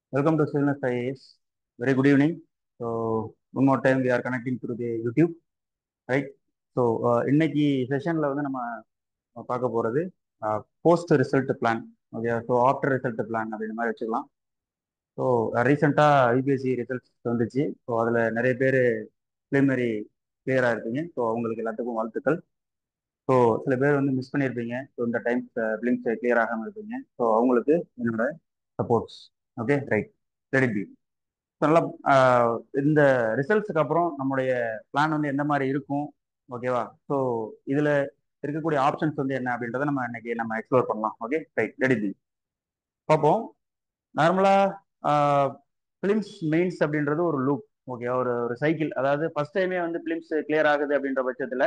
Welcome to Stillness IAS. Very good evening. So, one more time we are connecting through the YouTube, right? So இன்னைக்கு செஷனில் வந்து நம்ம பார்க்க போகிறது post result plan okay so after result plan அப்படின்ற மாதிரி வச்சுக்கலாம் ஸோ ரீசெண்டாக யூபிஎஸ்சி ரிசல்ட்ஸ் வந்துச்சு ஸோ அதில் நிறைய பேர் ப்ரிலிமினரி கிளியராக இருப்பீங்க ஸோ அவங்களுக்கு எல்லாத்துக்கும் வாழ்த்துக்கள் ஸோ சில பேர் வந்து மிஸ் பண்ணியிருப்பீங்க ஸோ இந்த டைம் பிலிம்ஸ் கிளியர் ஆகாமல் இருப்பீங்க ஸோ அவங்களுக்கு என்னோட supports okay right let be நல்லா இந்த ரிசல்ட்ஸுக்கு அப்புறம் நம்முடைய பிளான் வந்து எந்த மாதிரி இருக்கும் ஓகேவா ஸோ இதில் இருக்கக்கூடிய ஆப்ஷன்ஸ் வந்து என்ன அப்படின்றத நம்ம இன்னைக்கு நம்ம எக்ஸ்ப்ளோர் பண்ணலாம் ஓகே ரைட் லெட் பி பார்ப்போம் நார்மலாக ஃபிலிம்ஸ் மெயின்ஸ் அப்படின்றது ஒரு லூப் ஓகே ஒரு ஒரு சைக்கிள் அதாவது ஃபர்ஸ்ட் டைமே வந்து ஃபிலிம்ஸ் கிளியர் ஆகுது அப்படின்ற பட்சத்தில்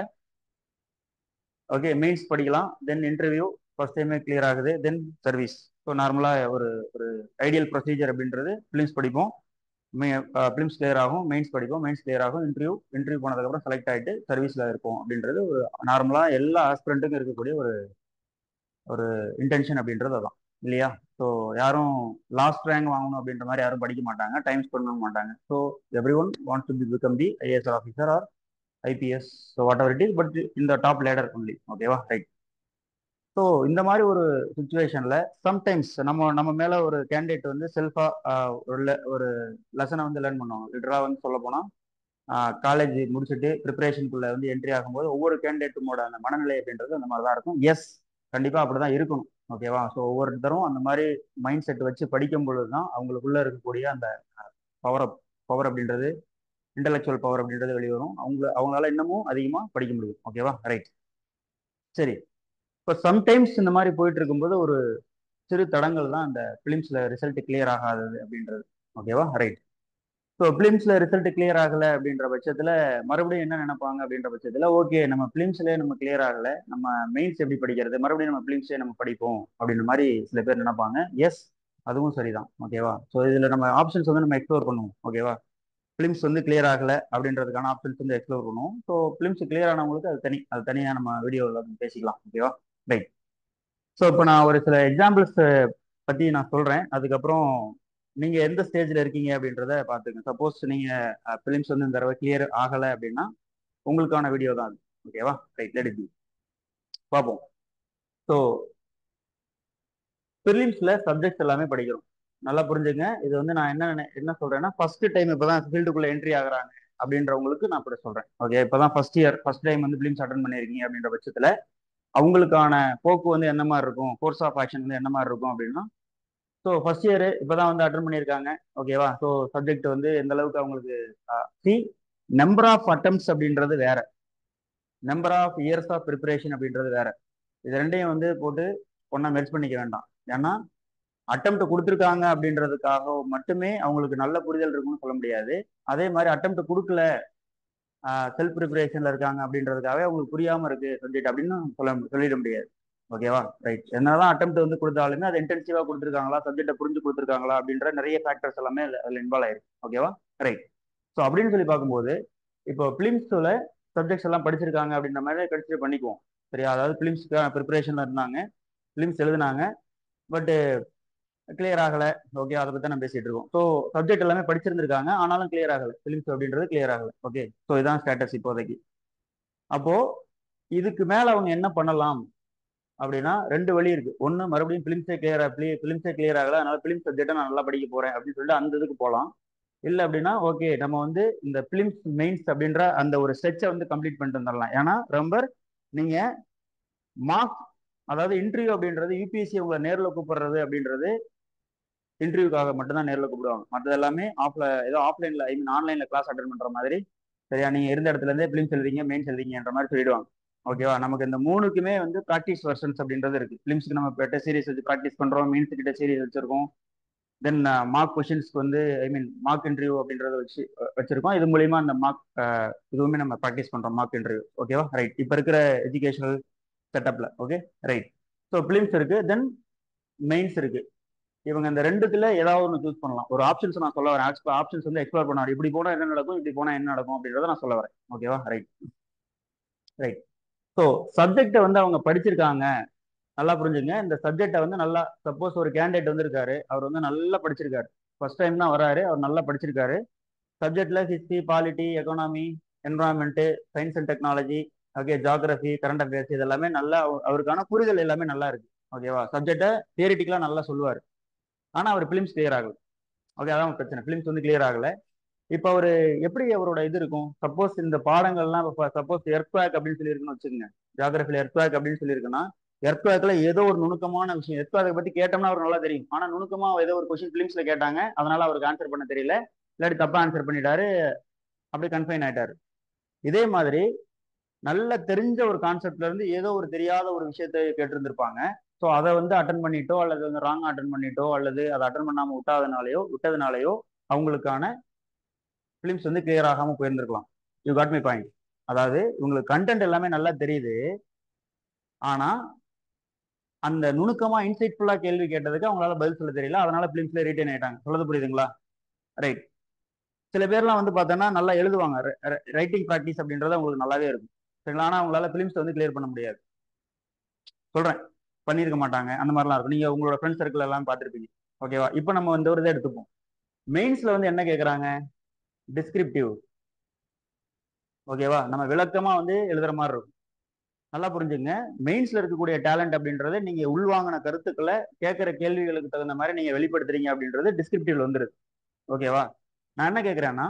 ஓகே மெயின்ஸ் படிக்கலாம் தென் இன்டர்வியூ ஃபர்ஸ்ட் டைமே கிளியர் ஆகுது தென் சர்வீஸ் ஸோ நார்மலாக ஒரு ஒரு ஐடியல் ப்ரொசீஜர் அப்படின்றது ஃபிலிம்ஸ் படிப்போம் ஃபிலிம்ஸ் கிளியர் ஆகும் மெயின்ஸ் படிப்போம் மெயின்ஸ் கிளியர் ஆகும் இன்டர்வியூ இன்டர்வியூ போனதுக்கப்புறம் செலக்ட் ஆகிட்டு சர்வீஸில் இருப்போம் அப்படின்றது ஒரு நார்மலாக எல்லா ஆஸ்பிரண்ட்டுக்கும் இருக்கக்கூடிய ஒரு ஒரு இன்டென்ஷன் அப்படின்றது அதான் இல்லையா ஸோ யாரும் லாஸ்ட் ரேங்க் வாங்கணும் அப்படின்ற மாதிரி யாரும் படிக்க மாட்டாங்க டைம் ஸ்பெண்ட் பண்ண மாட்டாங்க so every one wants to be become the IAS officer or IPS so what ever it is but இந்த டாப் லேடர் ஒன்லி ஓகேவா ரைட் ஸோ இந்த மாதிரி ஒரு சுச்சுவேஷனில் சம்டைம்ஸ் நம்ம நம்ம மேலே ஒரு கேண்டிடேட் வந்து செல்ஃபாக ஒரு ஒரு லெசனை வந்து லேர்ன் பண்ணுவாங்க லிட்டராக வந்து சொல்ல போனால் காலேஜ் முடிச்சுட்டு ப்ரிப்பரேஷனுக்குள்ளே வந்து என்ட்ரி ஆகும்போது ஒவ்வொரு கேண்டிடேட்டுமோட அந்த மனநிலை அப்படின்றது அந்த மாதிரி தான் இருக்கும் எஸ் கண்டிப்பாக அப்படி தான் இருக்கணும் ஓகேவா ஸோ ஒவ்வொருத்தரும் அந்த மாதிரி மைண்ட் செட் வச்சு படிக்கும் பொழுது தான் அவங்களுக்குள்ள இருக்கக்கூடிய அந்த பவர் பவர் அப்படின்றது இன்டலெக்சுவல் பவர் அப்படின்றது வெளிவரும் அவங்க அவங்களால இன்னமும் அதிகமாக படிக்க முடியும் ஓகேவா ரைட் சரி இப்போ சம்டைம்ஸ் இந்த மாதிரி போயிட்டு இருக்கும்போது ஒரு சிறு தடங்கள் தான் அந்த ஃபிலிம்ஸில் ரிசல்ட் கிளியர் ஆகாதது அப்படின்றது ஓகேவா ரைட் ஸோ ஃபிலிம்ஸில் ரிசல்ட் கிளியர் ஆகலை அப்படின்ற பட்சத்தில் மறுபடியும் என்ன நினைப்பாங்க அப்படின்ற பட்சத்தில் ஓகே நம்ம ஃபிலிம்ஸ்லேயே நம்ம கிளியர் ஆகலை நம்ம மெயின்ஸ் எப்படி படிக்கிறது மறுபடியும் நம்ம ஃபிலிம்ஸே நம்ம படிப்போம் அப்படின்ற மாதிரி சில பேர் நினைப்பாங்க எஸ் அதுவும் சரிதான் ஓகேவா ஸோ இதில் நம்ம ஆப்ஷன்ஸ் வந்து நம்ம எக்ஸ்ப்ளோர் பண்ணுவோம் ஓகேவா ஃபிலிம்ஸ் வந்து கிளியர் ஆகலை அப்படின்றதுக்கான ஆப்ஷன்ஸ் வந்து எக்ஸ்ப்ளோர் பண்ணுவோம் ஸோ ஃபிலிம்ஸ் கிளியர் ஆனவங்களுக்கு அது தனி அது தனியாக நம்ம வீடியோவில் பேசிக்கலாம் ஓகேவா ரைட் ஸோ இப்போ நான் ஒரு சில எக்ஸாம்பிள்ஸ் பற்றி நான் சொல்கிறேன் அதுக்கப்புறம் நீங்கள் எந்த ஸ்டேஜில் இருக்கீங்க அப்படின்றத பார்த்துங்க சப்போஸ் நீங்கள் ஃபிலிம்ஸ் வந்து இந்த தடவை கிளியர் ஆகலை அப்படின்னா உங்களுக்கான வீடியோ தான் அது ஓகேவா ரைட் லெட் பி பார்ப்போம் ஸோ ஃபிலிம்ஸில் சப்ஜெக்ட்ஸ் எல்லாமே படிக்கிறோம் நல்லா புரிஞ்சுங்க இது வந்து நான் என்ன என்ன சொல்கிறேன்னா ஃபர்ஸ்ட் டைம் இப்போ தான் ஃபீல்டுக்குள்ளே என்ட்ரி ஆகுறாங்க அப்படின்றவங்களுக்கு நான் இப்படி சொல்கிறேன் ஓகே இப்போ தான் ஃபர்ஸ்ட் இயர் ஃபர்ஸ்ட் டைம் வந்து ஃபிலிம்ஸ் அட்டன் பண்ணியிருக்கீங்க அப்படின்ற பட்சத்தில் அவங்களுக்கான போக்கு வந்து என்ன மாதிரி இருக்கும் கோர்ஸ் ஆஃப் ஆக்ஷன் வந்து என்ன மாதிரி இருக்கும் அப்படின்னா ஸோ ஃபர்ஸ்ட் இயர் இப்போ தான் வந்து அட்டன் பண்ணியிருக்காங்க ஓகேவா ஸோ சப்ஜெக்ட் வந்து எந்த அளவுக்கு அவங்களுக்கு சி நம்பர் ஆஃப் அட்டம்ஸ் அப்படின்றது வேற number of years of preparation அப்படின்றது வேற இது ரெண்டையும் வந்து போட்டு ஒன்றா மெர்ச் பண்ணிக்க வேண்டாம் ஏன்னா அட்டம்ப்ட் கொடுத்துருக்காங்க அப்படின்றதுக்காக மட்டுமே அவங்களுக்கு நல்ல புரிதல் இருக்குன்னு சொல்ல முடியாது அதே மாதிரி அட்டம்ப்ட் கொடுக்கல செல்ஃப் ப்ரிப்பரேஷன்ல இருக்காங்க அப்படின்றதுக்காகவே அவங்களுக்கு புரியாம இருக்கு சப்ஜெக்ட் அப்படின்னு சொல்ல சொல்லிட முடியாது ஓகேவா ரைட் என்னதான் அட்டம் வந்து கொடுத்தாலுமே அது இன்டென்சிவா கொடுத்துருக்காங்களா சப்ஜெக்டை புரிஞ்சு கொடுத்துருக்காங்களா அப்படின்ற நிறைய ஃபேக்டர்ஸ் எல்லாமே அதில் இன்வால்வ் ஆயிருக்கு ஓகேவா ரைட் ஸோ அப்படின்னு சொல்லி பார்க்கும்போது இப்போ பிலிம்ஸில் சப்ஜெக்ட்ஸ் எல்லாம் படிச்சிருக்காங்க அப்படின்ற மாதிரி கன்சிடர் பண்ணிக்குவோம் சரியா அதாவது பிலிம்ஸ்க்கு ப்ரிப்பரேஷன்ல இருந்தாங்க பிலிம்ஸ் எழுதினாங்க பட்டு கிளியர் ஆகலை ஓகே அதை பற்றி நம்ம பேசிட்டு இருக்கோம் ஸோ சப்ஜெக்ட் எல்லாமே படிச்சிருந்திருக்காங்க ஆனாலும் கிளியர் ஆகலை ஃபிலிம்ஸ் அப்படின்றது கிளியர் ஆகலை ஓகே ஸோ இதான் ஸ்டேட்டஸ் இப்போதைக்கு அப்போ இதுக்கு மேலே அவங்க என்ன பண்ணலாம் அப்படின்னா ரெண்டு வழி இருக்கு ஒன்று மறுபடியும் ஃபிலிம்ஸே கிளியர் ஃபிலிம்ஸே கிளியர் ஆகலை அதனால ஃபிலிம் சப்ஜெக்டை நான் நல்லா படிக்க போறேன் அப்படின்னு சொல்லிட்டு அந்த இதுக்கு போகலாம் இல்லை அப்படின்னா ஓகே நம்ம வந்து இந்த ஃபிலிம்ஸ் மெயின்ஸ் அப்படின்ற அந்த ஒரு ஸ்ட்ரெச்சை வந்து கம்ப்ளீட் பண்ணிட்டு வந்துடலாம் ஏன்னா ரொம்ப நீங்க மார்க் அதாவது இன்டர்வியூ அப்படின்றது யூபிஎஸ்சி உங்களை நேரில் கூப்பிடுறது அப்படின்றது இன்டர்வியூக்காக மட்டும்தான் நேரில் கூப்பிடுவாங்க மற்றது எல்லாமே ஆஃப்ல ஏதோ ஆஃப்லைன்ல ஐ மீன் ஆன்லைன்ல கிளாஸ் அட்டன் பண்ற மாதிரி சரியா நீங்க இருந்த இடத்துல இருந்தே பிலிம்ஸ் எழுதிங்க மெயின்ஸ் எழுதிங்கன்ற மாதிரி சொல்லிடுவாங்க ஓகேவா நமக்கு இந்த மூணுக்குமே வந்து ப்ராக்டிஸ் வெர்ஷன்ஸ் அப்படின்றது இருக்கு பிலிம்ஸ்க்கு நம்ம பெட்ட சீரிஸ் வச்சு ப்ராக்டிஸ் பண்றோம் மெயின்ஸ் கிட்ட சீரிஸ் வச்சிருக்கோம் தென் மார்க் கொஷின்ஸ்க்கு வந்து ஐ மீன் மார்க் இன்டர்வியூ அப்படின்றத வச்சு வச்சிருக்கோம் இது மூலியமா அந்த மார்க் இதுவுமே நம்ம ப்ராக்டிஸ் பண்றோம் மார்க் இன்டர்வியூ ஓகேவா ரைட் இப்போ இருக்கிற எஜுகேஷனல் செட்டப்ல ஓகே ரைட் ஸோ பிலிம்ஸ் இருக்கு தென் மெயின்ஸ் இருக்கு இவங்க இந்த ரெண்டுத்துல ஏதாவது ஒன்று சூஸ் பண்ணலாம் ஒரு ஆப்ஷன்ஸ் நான் சொல்ல வரேன் ஆப்ஷன்ஸ் வந்து எக்ஸ்ப்ளோர் பண்ணாரு இப்படி போனால் என்ன நடக்கும் இப்படி போனால் என்ன நடக்கும் அப்படின்றத நான் சொல்ல வரேன் ஓகேவா ரைட் ரைட் ஸோ சப்ஜெக்டை வந்து அவங்க படிச்சிருக்காங்க நல்லா புரிஞ்சுங்க இந்த சப்ஜெக்டை வந்து நல்லா சப்போஸ் ஒரு கேண்டிடேட் வந்திருக்காரு அவர் வந்து நல்லா படிச்சிருக்காரு ஃபர்ஸ்ட் டைம் தான் வராரு அவர் நல்லா படிச்சிருக்காரு சப்ஜெக்ட்ல history polity economy environment science and technology okay geography current affairs இது எல்லாமே நல்லா அவ- அவருக்கான புரிதல் எல்லாமே நல்லா இருக்கு ஓகேவா சப்ஜெக்டை தியரிட்டிக்கலா நல்லா சொல்லுவார் ஆனா அவர் பிலிம்ஸ் கிளியர் ஆகல ஓகே அதான் பிரச்சனை பிலிம்ஸ் வந்து கிளியர் ஆகல இப்போ அவரு எப்படி அவரோட இது இருக்கும் சப்போஸ் இந்த பாடங்கள்லாம் சப்போஸ் எர்த்வாக் அப்படின்னு சொல்லி இருக்குன்னு வச்சுக்கோங்க ஜாகிரபில எர்த்வாக் அப்படின்னு சொல்லி இருக்குன்னா எர்த்வாக்ல ஏதோ ஒரு நுணுக்கமான விஷயம் எர்த்வாக்கை பத்தி கேட்டோம்னா அவருக்கு நல்லா தெரியும் ஆனா நுணுக்கமா ஏதோ ஒரு கொஸ்டின் பிலிம்ஸ்ல கேட்டாங்க அதனால அவருக்கு ஆன்சர் பண்ண தெரியல இல்லாட்டி தப்பா ஆன்சர் பண்ணிட்டாரு அப்படியே கன்ஃபைன் ஆயிட்டாரு இதே மாதிரி நல்ல தெரிஞ்ச ஒரு கான்செப்ட்ல இருந்து ஏதோ ஒரு தெரியாத ஒரு விஷயத்தை கேட்டிருந்திருப்பாங்க ஸோ அதை வந்து அட்டன் பண்ணிட்டோ அல்லது வந்து ராங் அட்டன் பண்ணிட்டோ அல்லது அதை அட்டன் பண்ணாம விட்டாதனாலயோ விட்டதுனாலயோ அவங்களுக்கான ஃபிலிம்ஸ் வந்து கிளியர் ஆகாம போயிருந்திருக்கலாம் யூ காட் மை பாயிண்ட் அதாவது இவங்களுக்கு கண்டென்ட் எல்லாமே நல்லா தெரியுது ஆனா அந்த நுணுக்கமா இன்சைட்ஃபுல்லா கேள்வி கேட்டதுக்கு அவங்களால பதில் சொல்ல தெரியல அதனால பிலிம்ஸ்ல ரீட்டைன் ஆயிட்டாங்க சொல்றது புரியுதுங்களா ரைட் சில பேர்லாம் வந்து பார்த்தோன்னா நல்லா எழுதுவாங்க ரைட்டிங் ப்ராக்டிஸ் அப்படின்றது அவங்களுக்கு நல்லாவே இருக்கும் சரிங்களா ஆனா அவங்களால பிலிம்ஸ் வந்து கிளியர் பண்ண முடியாது சொல்றேன் பண்ணியிருக்க மாட்டாங்க அந்த மாதிரிலாம் இருக்கும் நீங்க உங்களோட ஃப்ரெண்ட்ஸ் சர்க்கிள் எல்லாம் பார்த்துருப்பீங்க ஓகேவா இப்போ நம்ம வந்து ஒரு இதை எடுத்துப்போம் மெயின்ஸ்ல வந்து என்ன கேட்குறாங்க டிஸ்கிரிப்டிவ் ஓகேவா நம்ம விளக்கமா வந்து எழுதுற மாதிரி இருக்கும் நல்லா புரிஞ்சுங்க மெயின்ஸ்ல இருக்கக்கூடிய டேலண்ட் அப்படின்றது நீங்க உள்வாங்கின கருத்துக்களை கேட்கிற கேள்விகளுக்கு தகுந்த மாதிரி நீங்க வெளிப்படுத்துறீங்க அப்படின்றது டிஸ்கிரிப்டிவ்ல வந்துருது ஓகேவா நான் என்ன கேட்குறேன்னா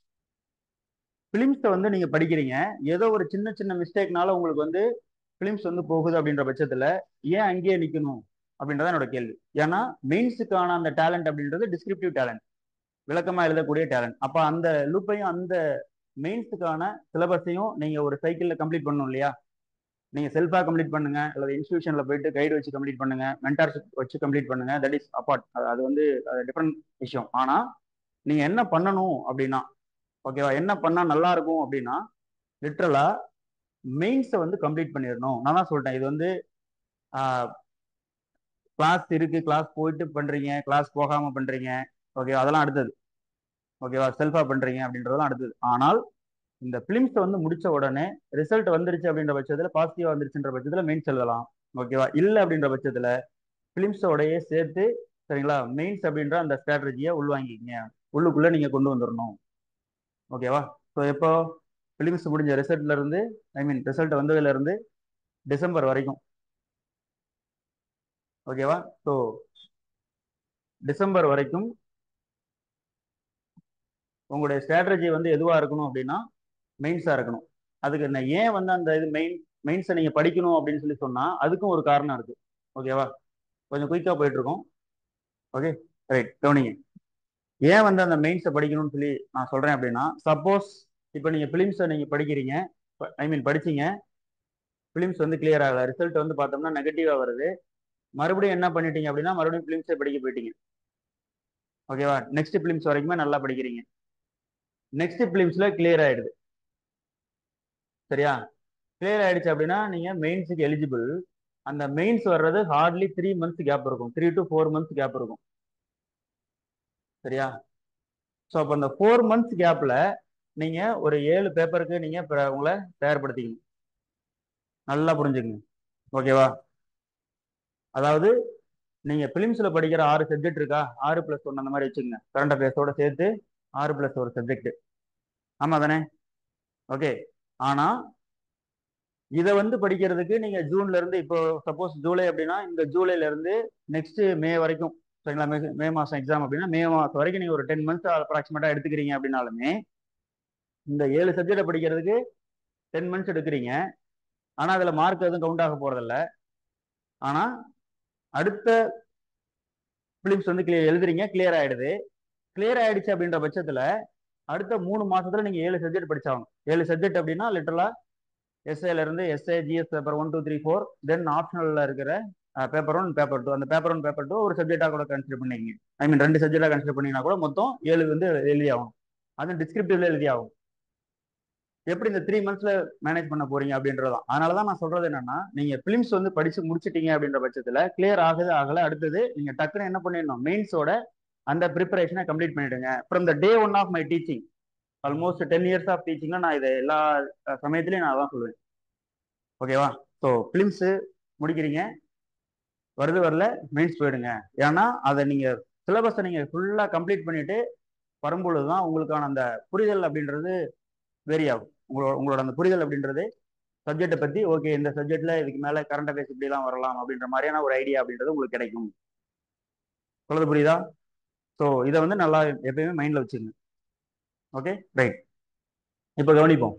ஃபிலிம்ஸை வந்து நீங்க படிக்கிறீங்க ஏதோ ஒரு சின்ன சின்ன மிஸ்டேக்னால உங்களுக்கு வந்து ஃபிலிம்ஸ் வந்து போகுது அப்படின்ற பட்சத்துல ஏன் அங்கேயே நிக்கணும் அப்படின்றத என்னோட கேள்வி ஏன்னா மெயின்ஸுக்கான அந்த டேலண்ட் அப்படின்றது டிஸ்கிரிப்டிவ் டேலண்ட் விளக்கமா எழுதக்கூடிய டேலண்ட் அப்ப அந்த லூப்பையும் அந்த மெயின்ஸுக்கான சிலபஸையும் நீங்க ஒரு சைக்கிள்ல கம்ப்ளீட் பண்ணணும் இல்லையா நீங்க செல்ஃபா கம்ப்ளீட் பண்ணுங்க அல்லது இன்ஸ்டியூஷன்ல போயிட்டு கைடு வச்சு கம்ப்ளீட் பண்ணுங்க மென்டார்ஷிப் வச்சு கம்ப்ளீட் பண்ணுங்க தட் இஸ் அப்பார்ட் அது வந்து டிஃப்ரெண்ட் விஷயம் ஆனா நீங்க என்ன பண்ணணும் அப்படின்னா ஓகேவா என்ன பண்ணா நல்லா இருக்கும் அப்படின்னா லிட்ரலா மெயின்ஸை வந்து கம்ப்ளீட் பண்ணிடணும் நான் தான் சொல்லிட்டேன் இது வந்து கிளாஸ் இருக்கு கிளாஸ் போயிட்டு பண்றீங்க கிளாஸ் போகாம பண்றீங்க ஓகே அதெல்லாம் அடுத்தது ஓகேவா செல்ஃபா பண்றீங்க அப்படின்றதெல்லாம் அடுத்தது ஆனால் இந்த பிலிம்ஸை வந்து முடிச்ச உடனே ரிசல்ட் வந்துருச்சு அப்படின்ற பட்சத்துல பாசிட்டிவா வந்துருச்சுன்ற பட்சத்துல மெயின்ஸ் எழுதலாம் ஓகேவா இல்லை அப்படின்ற பட்சத்துல பிலிம்ஸோடயே சேர்த்து சரிங்களா மெயின்ஸ் அப்படின்ற அந்த ஸ்ட்ராட்டஜியை உள்வாங்கிக்கிங்க உள்ளுக்குள்ள நீங்க கொண்டு வந்துடணும் ஓகேவா ஸோ எப்போ பிலிம்ஸ் முடிஞ்ச ரிசல்ட்ல இருந்து ஐ மீன் ரிசல்ட் வந்ததுல இருந்து டிசம்பர் வரைக்கும் ஓகேவா ஸோ டிசம்பர் வரைக்கும் உங்களுடைய ஸ்ட்ராட்டஜி வந்து எதுவா இருக்கணும் அப்படின்னா மெயின்ஸா இருக்கணும் அதுக்கு என்ன ஏன் வந்து அந்த இது மெயின் மெயின்ஸை நீங்க படிக்கணும் அப்படின்னு சொல்லி சொன்னா அதுக்கும் ஒரு காரணம் இருக்கு ஓகேவா கொஞ்சம் குயிக்கா போயிட்டு இருக்கோம் ஓகே ரைட் கவனிங்க ஏன் வந்து அந்த மெயின்ஸை படிக்கணும்னு சொல்லி நான் சொல்றேன் அப்படின்னா சப்போஸ் இப்போ நீங்க பிலிம்ஸை நீங்க படிக்கிறீங்க ஐ மீன் படிச்சீங்க பிலிம்ஸ் வந்து கிளியர் ஆகல ரிசல்ட் வந்து பார்த்தோம்னா நெகட்டிவா வருது மறுபடியும் என்ன பண்ணிட்டீங்க அப்படின்னா மறுபடியும் பிலிம்ஸை படிக்க போயிட்டீங்க ஓகேவா நெக்ஸ்ட் பிலிம்ஸ் வரைக்குமே நல்லா படிக்கிறீங்க நெக்ஸ்ட் பிலிம்ஸ்ல கிளியர் ஆயிடுது சரியா கிளியர் ஆயிடுச்சு அப்படின்னா நீங்க மெயின்ஸுக்கு எலிஜிபிள் அந்த மெயின்ஸ் வர்றது ஹார்ட்லி த்ரீ மந்த்ஸ் கேப் இருக்கும் three to four months gap இருக்கும் சரியா ஸோ அப்போ அந்த ஃபோர் மந்த்ஸ் கேப்ல நீங்க ஒரு ஏழு பேப்பருக்கு நீங்க இப்ப உங்களை தயார்படுத்திக்கணும் நல்லா புரிஞ்சுக்கங்க ஓகேவா அதாவது நீங்க பிலிம்ஸ்ல படிக்கிற ஆறு சப்ஜெக்ட் இருக்கா ஆறு பிளஸ் ஒன் அந்த மாதிரி வச்சுக்கோங்க கரண்ட் அஃபேர்ஸோட சேர்த்து ஆறு பிளஸ் ஒரு சப்ஜெக்ட் ஆமா தானே ஓகே ஆனா இதை வந்து படிக்கிறதுக்கு நீங்க ஜூன்ல இருந்து இப்போ சப்போஸ் ஜூலை அப்படின்னா இந்த ஜூலைல இருந்து நெக்ஸ்ட் மே வரைக்கும் சரிங்களா மே மே மாசம் எக்ஸாம் அப்படின்னா மே மாசம் வரைக்கும் நீங்க ஒரு டென் மந்த்ஸ் அப்ராக்சிமேட்டா எடுத்துக்கிறீங்க அப்படின்னாலுமே இந்த ஏழு சப்ஜெக்டை படிக்கிறதுக்கு டென் மந்த்ஸ் எடுக்கிறீங்க ஆனா அதுல மார்க் எதுவும் கவுண்ட் ஆக போறதில்ல ஆனா அடுத்த பிலிம்ஸ் வந்து கிளியர் எழுதுறீங்க கிளியர் ஆயிடுது கிளியர் ஆயிடுச்சு அப்படின்ற பட்சத்துல அடுத்த மூணு மாசத்துல நீங்க ஏழு சப்ஜெக்ட் படிச்சாகணும் ஏழு சப்ஜெக்ட் அப்படின்னா லிட்டரலா எஸ்ஏல இருந்து SA GS paper one two three four then ஆப்ஷனல்ல இருக்கிற பேப்பர் ஒன் பேப்பர் டூ அந்த பேப்பர் ஒன் பேப்பர் டூ ஒரு சப்ஜெக்டா கூட கன்சிடர் பண்ணிங்க ஐ மீன் ரெண்டு சப்ஜெக்டா கன்சிடர் பண்ணீங்கன்னா கூட மொத்தம் ஏழு வந்து எழுதி ஆகும் அது டிஸ்கிரிப்டிவ்ல எழுதி ஆகும் எப்படி இந்த த்ரீ மந்த்ஸ்ல மேனேஜ் பண்ண போறீங்க அப்படின்றதான் அதனாலதான் நான் சொல்றது என்னன்னா நீங்க பிலிம்ஸ் வந்து படிச்சு முடிச்சிட்டீங்க அப்படின்ற பட்சத்துல கிளியர் ஆகுது ஆகல அடுத்தது நீங்க டக்குன்னு என்ன பண்ணிடணும் மெயின்ஸோட அந்த ப்ரிப்பரேஷனை கம்ப்ளீட் பண்ணிடுங்க from the day one of my teaching almost ten years of டீச்சிங்ல நான் இதை எல்லா சமயத்திலையும் நான் அதான் சொல்லுவேன் ஓகேவா ஸோ பிலிம்ஸ் முடிக்கிறீங்க வருது வரல மெயின்ஸ் போயிடுங்க ஏன்னா அதை நீங்க சிலபஸை நீங்க ஃபுல்லா கம்ப்ளீட் பண்ணிட்டு வரும்பொழுது தான் உங்களுக்கான அந்த புரிதல் அப்படின்றது வேரி ஆகும் உங்களோட உங்களோட அந்த புரிதல் அப்படின்றது சப்ஜெக்டை பத்தி ஓகே இந்த சப்ஜெக்ட்ல இதுக்கு மேல கரண்ட் அஃபேர்ஸ் இப்படிலாம் வரலாம் அப்படின்ற மாதிரியான ஒரு ஐடியா அப்படின்றது உங்களுக்கு கிடைக்கும் சொல்றது புரியுதா ஸோ இதை வந்து நல்லா எப்பயுமே மைண்ட்ல வச்சுங்க ஓகே ரைட் இப்போ கவனிப்போம்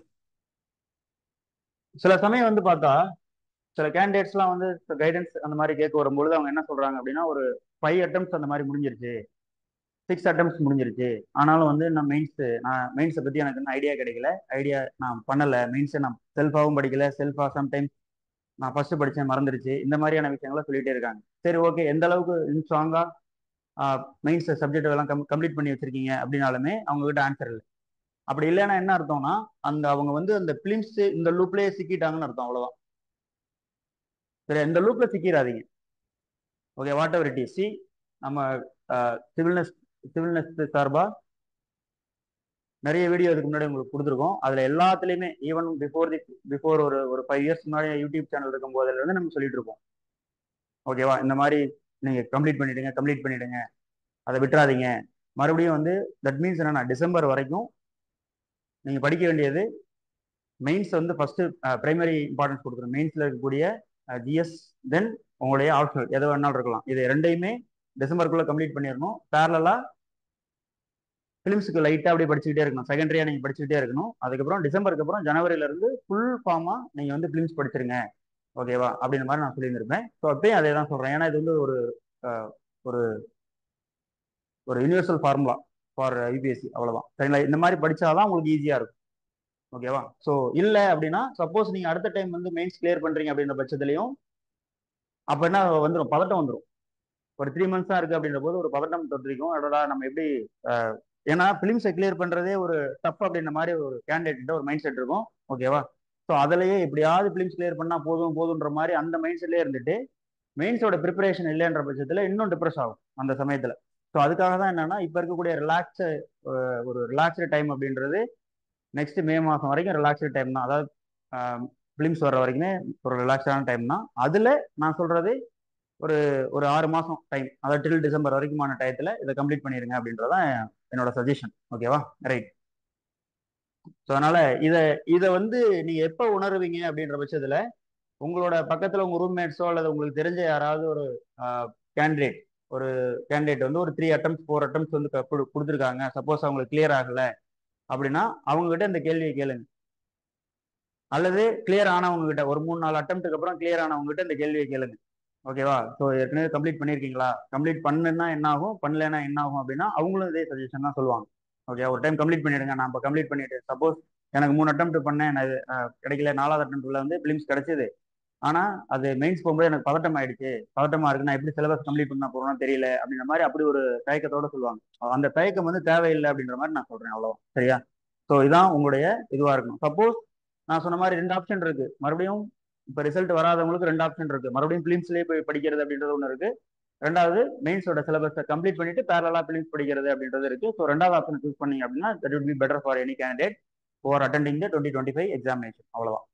சில சமயம் வந்து பார்த்தா சில கேண்டிடேட்ஸ்லாம் வந்து கைடன்ஸ் அந்த மாதிரி கேட்க வரும்பொழுது அவங்க என்ன சொல்றாங்க அப்படின்னா ஒரு ஃபைவ் அட்டம்ஸ் அந்த மாதிரி முடிஞ்சிருச்சு சிக்ஸ் அட்டம்ஸ் முடிஞ்சிருச்சு ஆனாலும் வந்து நான் மெயின்ஸ் நான் மெயின்ஸை பற்றி எனக்கு இன்னும் ஐடியா கிடைக்கல ஐடியா நான் பண்ணலை மெயின்ஸை நான் செல்ஃபாகவும் படிக்கல செல்ஃபா சம்டைம்ஸ் நான் ஃபர்ஸ்ட் படித்தேன் மறந்துருச்சு இந்த மாதிரியான விஷயங்களை சொல்லிட்டே இருக்காங்க சரி ஓகே எந்த அளவுக்கு ஸ்ட்ராங்காக மெயின்ஸ் சப்ஜெக்ட் எல்லாம் கம் கம்ப்ளீட் பண்ணி வச்சிருக்கீங்க அப்படின்னாலுமே அவங்க கிட்ட ஆன்சர் இல்லை அப்படி இல்லைன்னா என்ன அர்த்தம்னா அந்த அவங்க வந்து அந்த பிலிம்ஸ் இந்த லூப்லயே சிக்கிட்டாங்கன்னு அர்த்தம் அவ்வளவுதான் சரி இந்த லூப்ல சிக்கிடாதீங்க okay what ever it is see நம்ம சிவில்னஸ் சிவில்னஸ் சார்பா நிறைய வீடியோ இதுக்கு முன்னாடி உங்களுக்கு கொடுத்துருக்கோம் அதுல எல்லாத்துலயுமே ஈவன் பிஃபோர் தி பிஃபோர் ஒரு ஒரு ஃபைவ் இயர்ஸ் முன்னாடி யூடியூப் சேனல் இருக்கும் போதுல இருந்து நம்ம சொல்லிட்டு இருப்போம் ஓகேவா இந்த மாதிரி நீங்க கம்ப்ளீட் பண்ணிடுங்க கம்ப்ளீட் பண்ணிடுங்க அதை விட்டுறாதீங்க மறுபடியும் வந்து தட் மீன்ஸ் என்னன்னா டிசம்பர் வரைக்கும் நீங்க படிக்க வேண்டியது மெயின்ஸ் வந்து ஃபர்ஸ்ட் பிரைமரி இம்பார்ட்டன்ஸ் கொடுக்குறோம் மெயின்ஸ்ல இருக்கக்கூடிய ஜிஎஸ் தென் உங்களுடைய ஆப்ஷனல் எது வேணாலும் இருக்கலாம் இது ரெண்டையுமே டிசம்பருக்குள்ள கம்ப்ளீட் பண்ணிடணும் பேரலா ஃபிலிம்ஸுக்கு லைட்டாக அப்படியே படிச்சுக்கிட்டே இருக்கணும் செகண்டரியா நீங்க படிச்சுக்கிட்டே இருக்கணும் அதுக்கப்புறம் டிசம்பருக்கு அப்புறம் ஜனவரியில இருந்து ஃபுல் ஃபார்மா நீங்க வந்து ஃபிலிம்ஸ் படிச்சிருங்க ஓகேவா அப்படின்ற மாதிரி நான் சொல்லியிருந்திருப்பேன் ஸோ அப்பயும் அதே தான் சொல்றேன் ஏன்னா இது வந்து ஒரு ஒரு ஒரு யூனிவர்சல் ஃபார்முலா ஃபார் யூபிஎஸ்சி அவ்வளவுதான் சரிங்களா இந்த மாதிரி படிச்சாதான் உங்களுக்கு ஈஸியா இருக்கும் ஓகேவா ஸோ இல்லை அப்படின்னா சப்போஸ் நீங்க அடுத்த டைம் வந்து மெயின்ஸ் கிளியர் பண்றீங்க அப்படின்ற பட்சத்துலையும் அப்ப என்ன வந்துடும் பதட்டம் வந்துடும் ஒரு த்ரீ மந்த்ஸா இருக்கு அப்படின்ற போது ஒரு பதட்டம் தொற்றிருக்கும் அதோட நம்ம எப்படி ஏன்னா பிலிம்ஸை கிளியர் பண்றதே ஒரு டஃப் அப்படின்ற மாதிரி ஒரு கேண்டிடேட் ஒரு மைண்ட் செட் இருக்கும் ஓகேவா ஸோ அதுலயே எப்படியாவது பிலிம்ஸ் கிளியர் பண்ணா போதும் போதுன்ற மாதிரி அந்த மைண்ட் செட்லேயே இருந்துட்டு மெயின்ஸோட ப்ரிப்பரேஷன் இல்லைன்ற பட்சத்துல இன்னும் டிப்ரெஸ் ஆகும் அந்த சமயத்துல ஸோ அதுக்காக தான் என்னன்னா இப்போ இருக்கக்கூடிய ரிலாக்ஸ் ஒரு ரிலாக்ஸ்டு டைம் அப்படின்றது நெக்ஸ்ட் மே மாதம் வரைக்கும் ரிலாக்ஸ்டு டைம் தான் அதாவது ஃபிலிம்ஸ் வர்ற வரைக்குமே ஒரு ரிலாக்ஸான டைம் தான் அதில் நான் சொல்றது ஒரு ஒரு ஆறு மாதம் டைம் அதாவது டில் டிசம்பர் வரைக்குமான டயத்தில் இதை கம்ப்ளீட் பண்ணிடுங்க அப்படின்றதான் என்னோட சஜஷன் ஓகேவா ரைட் ஸோ அதனால இதை இதை வந்து நீங்க எப்போ உணருவீங்க அப்படின்ற பட்சத்தில் உங்களோட பக்கத்தில் உங்க ரூம்மேட்ஸோ அல்லது உங்களுக்கு தெரிஞ்ச யாராவது ஒரு கேண்டிடேட் ஒரு கேண்டிடேட் வந்து ஒரு த்ரீ அட்டம்ஸ் ஃபோர் அட்டம்ஸ் வந்து கொடுத்துருக்காங்க சப்போஸ் அவங்களுக்கு கிளியர் ஆகல அப்படின்னா அவங்க கிட்ட இந்த கேள்வியை கேளுங்க அல்லது கிளியர் ஆனவங்க கிட்ட ஒரு மூணு நாலு அட்டம்ப்ட்டுக்கு அப்புறம் கிளியர் ஆனவங்க கிட்ட இந்த கேள்வியை கேளுங்க ஓகேவா ஸோ ஏற்கனவே கம்ப்ளீட் பண்ணியிருக்கீங்களா கம்ப்ளீட் பண்ணுன்னா என்ன ஆகும் பண்ணலன்னா என்ன ஆகும் அப்படின்னா அவங்களும் இதே சஜஷன் தான் சொல்லுவாங்க ஓகே ஒரு டைம் கம்ப்ளீட் பண்ணிடுங்க நான் இப்போ கம்ப்ளீட் பண்ணிட்டு சப்போஸ் எனக்கு மூணு அட்டம் பண்ணேன் நான் கிடைக்கல நாலாவது அட்டம்ப்ட்ல வந்து பிலிம்ஸ் கிடைச்சது ஆனா அது மெயின்ஸ் போகும்போது எனக்கு பதட்டம் ஆயிடுச்சு பதட்டமா இருக்கு நான் எப்படி சிலபஸ் கம்ப்ளீட் பண்ண போறோம்னு தெரியல அப்படின்ற மாதிரி அப்படி ஒரு தயக்கத்தோட சொல்லுவாங்க அந்த தயக்கம் வந்து தேவையில்லை அப்படின்ற மாதிரி நான் சொல்றேன் அவ்வளோ சரியா ஸோ இதான் உங்களுடைய இதுவா இருக்கணும் சப்போஸ் நான் சொன்ன மாதிரி ரெண்டு ஆப்ஷன் இருக்கு மறுபடியும் இப்போ ரிசல்ட் வராதவங்களுக்கு ரெண்டு ஆப்ஷன் இருக்கு மறுபடியும் பிலிம்ஸ்லேயே போய் படிக்கிறது அப்படின்றது ஒன்று இருக்கு ரெண்டாவது மெயின்ஸோட சிலபஸை கம்ப்ளீட் பண்ணிட்டு பேரலா பிலிம்ஸ் படிக்கிறது அப்படின்றது இருக்கு ஸோ ரெண்டாவது ஆப்ஷன் சூஸ் பண்ணீங்க அப்படின்னா that would be better for any candidate or attending the twenty twenty five examination அவ்வளோதான்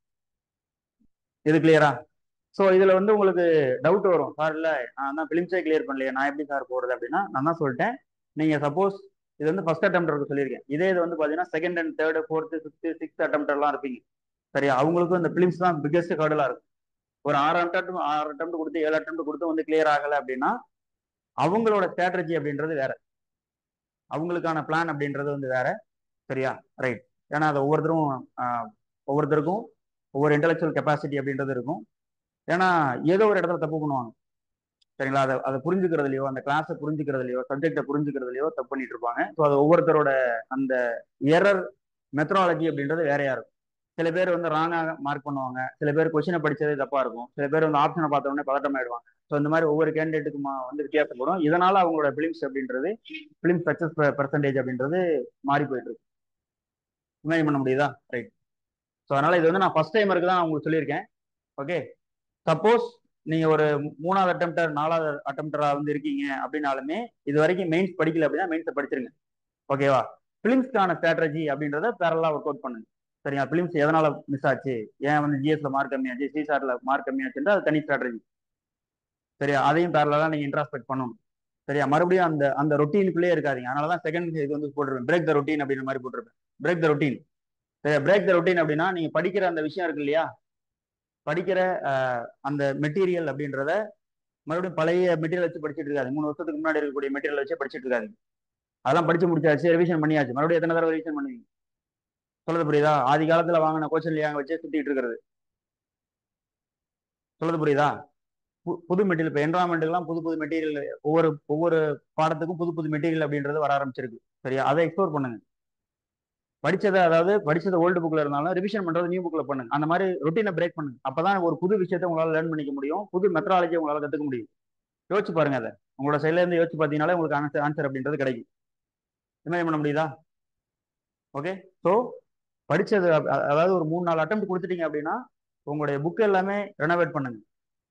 இது கிளியரா ஸோ இதுல வந்து உங்களுக்கு டவுட் வரும் சார் இல்ல நான் தான் பிலிம்ஸே கிளியர் பண்ணலையே நான் எப்படி சார் போறது அப்படின்னா நான் தான் சொல்லிட்டேன் நீங்க சப்போஸ் இது வந்து ஃபர்ஸ்ட் அட்டம் இருக்கு சொல்லியிருக்கேன் இதே இது வந்து பாத்தீங்கன்னா second and third fourth fifth sixth attempt எல்லாம் இருப்பீங்க சரியா அவங்களுக்கும் இந்த பிலிம்ஸ் தான் பிக்கஸ்ட் ஹர்டலா இருக்கும் ஒரு ஆறு அட்டம் ஆறு அட்டம் கொடுத்து ஏழு அட்டம் கொடுத்து வந்து கிளியர் ஆகல அப்படின்னா அவங்களோட ஸ்ட்ராட்டஜி அப்படின்றது வேற அவங்களுக்கான பிளான் அப்படின்றது வந்து வேற சரியா ரைட் ஏன்னா அது ஒவ்வொருத்தரும் ஒவ்வொருத்தருக்கும் ஒவ்வொரு இன்டெலெக்சுவல் கெப்பாசிட்டி அப்படின்றது இருக்கும் ஏன்னா ஏதோ ஒரு இடத்துல தப்பு பண்ணுவாங்க சரிங்களா அதை அதை புரிஞ்சுக்கிறதுலையோ அந்த கிளாஸை புரிஞ்சுக்கிறதுலையோ சப்ஜெக்டை புரிஞ்சுக்கிறதுலையோ தப்பு பண்ணிட்டு இருப்பாங்க ஸோ அது ஒவ்வொருத்தரோட அந்த எரர் மெத்தடாலஜி அப்படின்றது வேறையா இருக்கும் சில பேர் வந்து ராங்காக மார்க் பண்ணுவாங்க சில பேர் கொஸ்டினை படிச்சதே தப்பா இருக்கும் சில பேர் வந்து ஆப்ஷனை பார்த்த உடனே பதட்டம் ஆயிடுவாங்க ஸோ இந்த மாதிரி ஒவ்வொரு கேண்டிடேட்டுக்குமா வந்து வித்தியாசப்படும் இதனால அவங்களோட பிலிம்ஸ் அப்படின்றது பிலிம் சக்சஸ் பெர்சன்டேஜ் அப்படின்றது மாறி போயிட்டு இருக்கு இமேஜ் பண்ண முடியுதா ரைட் ஸோ அதனால இது வந்து நான் ஃபர்ஸ்ட் டைமருக்கு தான் உங்களுக்கு சொல்லியிருக்கேன் ஓகே சப்போஸ் நீங்க ஒரு மூணாவது அட்டம்ப்டர் நாலாவது அட்டம்ப்டரா வந்து இருக்கீங்க அப்படின்னாலுமே இது வரைக்கும் மெயின்ஸ் படிக்கல அப்படின்னா மெயின்ஸை படிச்சிருங்க ஓகேவா பிலிம்ஸ்க்கான ஸ்ட்ராட்டஜி அப்படின்றத பேரலா ஒர்க் அவுட் பண்ணுங்க சரியா பிலிம்ஸ் எதனால மிஸ் ஆச்சு ஏன் வந்து ஜிஎஸ்ல மார்க் கம்மியாச்சு சிசார்ல மார்க் கம்மியாச்சுன்ற அது தனி ஸ்ட்ராட்டஜி சரியா அதையும் பேரலா நீங்க இன்ட்ராஸ்பெக்ட் பண்ணணும் சரியா மறுபடியும் அந்த அந்த ரொட்டீனுக்குள்ளே இருக்காதீங்க அதனாலதான் செகண்ட் இது வந்து போட்டிருப்பேன் பிரேக் த ரொட்டீன் அப்படின்ற மாதிரி போட்டிருப்பேன் பிரேக் த ரொட்டீன் சரியா பிரேக் த ரொட்டீன் அப்படின்னா நீங்க படிக்கிற அந்த விஷயம் இருக்கு இல்லையா படிக்கிற அஹ், அந்த மெட்டீரியல் அப்படின்றத மறுபடியும் பழைய மெட்டீரியல் வச்சு படிச்சுட்டு இருக்காது மூணு வருஷத்துக்கு முன்னாடி இருக்கக்கூடிய மெட்டீரியல் வச்சு படிச்சுட்டு இருக்காது அதெல்லாம் படிச்சு முடிச்சாச்சு ரிவிஷன் பண்ணியாச்சு மறுபடியும் எத்தனை தடவை ரிவிஷன் பண்ணுவீங்க சொல்றது புரியுதா ஆதி காலத்துல வாங்கின கோச்சன் லியாங்க வச்சே சுத்திட்டு இருக்கிறது சொல்றது புரியுதா பு- புது மெட்டீரியல் இப்போ என்வரான்மெண்ட்டுக்கெல்லாம் புது புது மெட்டீரியல் ஒவ்வொரு ஒவ்வொரு பாடத்துக்கும் புது புது மெட்டீரியல் அப்படின்றது வர ஆரம்பிச்சிருக்கு சரியா அதை எக்ஸ்ப்ளோர் பண்ணுங்க படிச்சதை அதாவது படிச்சது ஓல்டு புக்ல இருந்தாலும் ரிவிஷன் பண்றது நியூ புக்ல பண்ணுங்க அந்த மாதிரி ரொட்டீனை பிரேக் பண்ணுங்க அப்பதான் ஒரு புது விஷயத்தை உங்களால லேர்ன் பண்ணிக்க முடியும் புது மெத்தடாலஜி உங்களால கத்துக்க முடியும் யோசிச்சு பாருங்க அதை உங்களோட சைட்ல இருந்து யோசிச்சு பார்த்தீங்கனாலே உங்களுக்கு ஆன்சர் ஆன்சர் அப்படின்றது கிடைக்கும் என்ன பண்ண முடியுதா ஓகே ஸோ படிச்சது அ- அ- அதாவது ஒரு மூணு நாலு அட்டம் கொடுத்துட்டீங்க அப்படின்னா உங்களுடைய புக் எல்லாமே ரெனோவேட் பண்ணுங்க